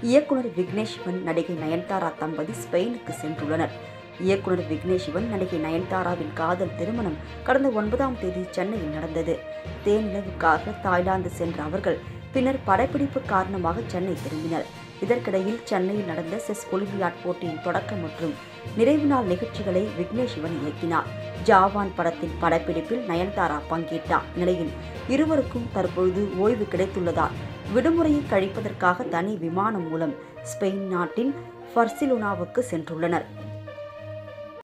இயக்குனர் விக்னேஷ் சிவன் நடிகை நயன்தாரா தம்பதி ஸ்பெயினுக்கு சென்றுள்ளனர் இயக்குனர் விக்னேஷ் சிவன் நடிகை நயன்தாராவின் காதல் திருமணம் கடந்த ஒன்பதாம் தேதி சென்னையில் நடந்தது தேனிலவுக்காக தாய்லாந்து சென்ற அவர்கள் பின்னர் படப்பிடிப்பு காரணமாக சென்னை திரும்பினர் இதற்கிடையில் சென்னையில் நடந்த செஸ் ஒலிம்பியாட் போட்டியின் தொடக்கம் மற்றும் நிறைவு நாள் நிகழ்ச்சிகளை விக்னேஷ் சிவன் இயக்கினார் ஜாவான் படத்தின் படப்பிடிப்பில் நயன்தாரா பங்கேற்றார் நிலையில் இருவருக்கும் தற்பொழுது ஓய்வு கிடைத்துள்ளதால் விடுமுறையை கழிப்பதற்காக தனி விமானம் மூலம் ஸ்பெயின் நாட்டின் பர்சிலோனாவுக்கு சென்றுள்ளனர்